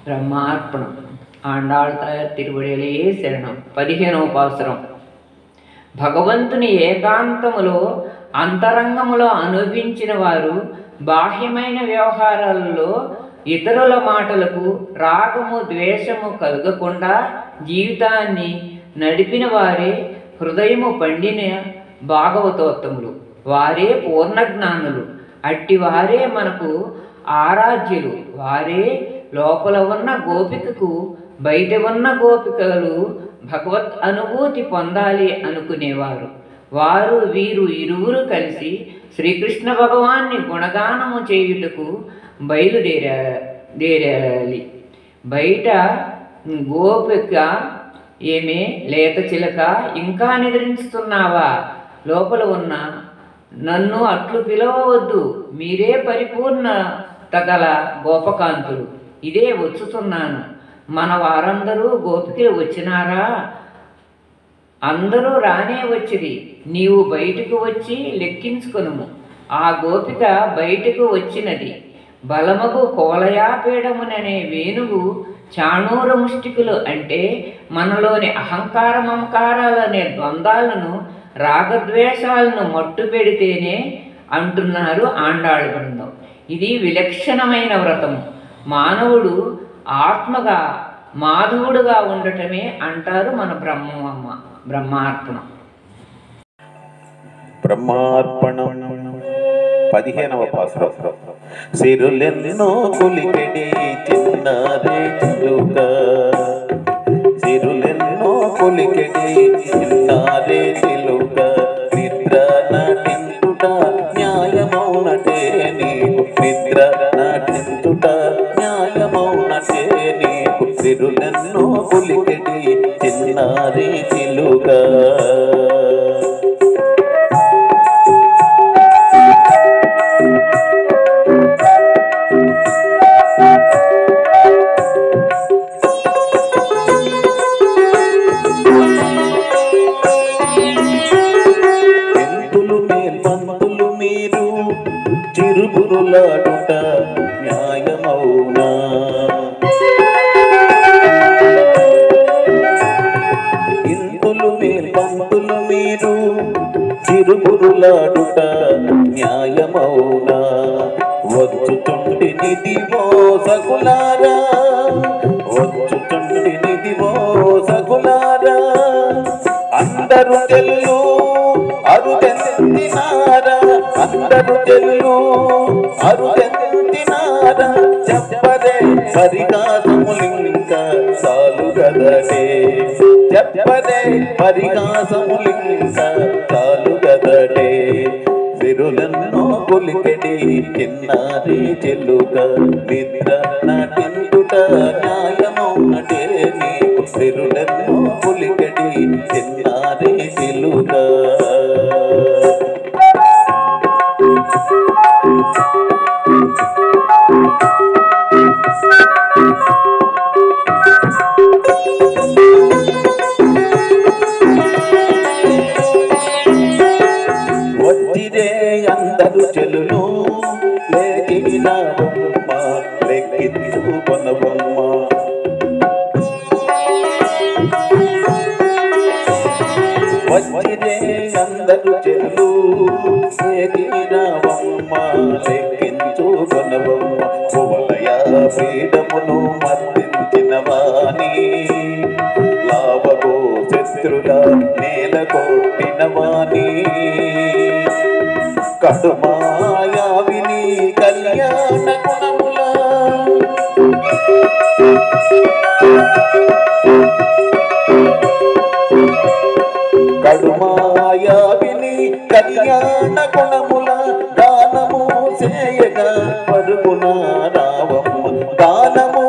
பிரம்மார்ப்பணம் ఆండాళ్ తాయార్ తిరువడిలే శరణం పదిహేనవ పాసురం భగవంతుని ఏకాంతములో అంతరంగములో అనుభవించిన వారు బాహ్యమైన వ్యవహారాలలో ఇతరుల మాటలకు రాగము ద్వేషము కలగకుండా జీవితాన్ని నడిపిన వారే హృదయము పండిన భాగవతోత్తములు వారే పూర్ణజ్ఞానులు అట్టి వారే మనకు ఆరాధ్యులు వారే లోపల ఉన్న గోపికకు బయట ఉన్న గోపికలు భగవత్ అనుభూతి పొందాలి అనుకునేవారు వారు వీరు ఇరువురు కలిసి శ్రీకృష్ణ భగవాన్ని గుణగానము చేయుటకు బయలుదేరా దేరాలి బయట గోపిక ఏమే లేత చిలక ఇంకా నిద్రించుతున్నావా లోపల ఉన్న నన్ను అట్లు పిలవవద్దు మీరే పరిపూర్ణ తగల గోపకాంతులు ఇదే వచ్చుతున్నాను మన వారందరూ గోపికలు వచ్చినారా అందరూ రానే వచ్చిరి నీవు బయటకు వచ్చి లెక్కించుకొనుము ఆ గోపిక బయటకు వచ్చినది బలమగు కోలయాపీడముననే వేణువు చాణూర ముష్టికులు అంటే మనలోని అహంకార మమకారాలనే ద్వంద్వాలను రాగద్వేషాలను మట్టు పెడితేనే అంటున్నారు ఆండాళ్ బృందం ఇది విలక్షణమైన వ్రతము మానవుడు ఆత్మగా మాధవుడుగా ఉండటమే అంటారు మన బ్రహ్మమ్మ బ్రహ్మార్పణం బ్రహ్మార్పణం పదిహేనవ పాసురం సిరులెన్నో కొలికెడి చిన్నారే చిలుక సిరులెన్నో కొలికెడి చిన్నారే చిలుక నిద్ర నటించుట న్యాయమౌనటే నీకు నిద్ర నటించుట న్యాయమౌనటే నీకు సిరులెన్నో కొలికెడి చిన్నారే చిలుక ఎంతులు మేల్పంతులు మీరు చిరుబురులాడుట న్యాయమౌనా ఇంతులు మేల్పంతులు మీరు చిరుబురులాడుట న్యాయమౌనా వచ్చుచుంటి నిధివో సకులారా వచ్చుచుంటి నిధివో సకులారా అందరు చెల్లు అరుదెంతినారా అందరు చెల్లు అరుదెంతినారా చెప్పరే పరిగాసములింక సాలు గదటే చెప్పరే పరిగాసములింక సాలు గదటే సిరులన్నో కొలికెడి చిన్నారి చెల్లుక నిద్ర నటించుట న్యాయమౌనటే నీకు సిరులన్నో కొలికెడి చిన్నారి చెల్లుక వచ్చిరే అందరు చెలులు లేకిన బొమ్మ లెక్కించుకొన బొమ్మ వచ్చిరే అందరు చెలులు లేకిన బొమ్మ లెక్కించుకొన బొమ్మ కువలయ పీఠమును మర్దించిన వాణి లాభగో శత్రుల నేల కొట్టిన వాణి కడుమాయా విని కళ్యాణ గుణముల కడుమాయా విని కళ్యాణ గుణముల దానము చేయగా పరుగున రావమ్మ దానము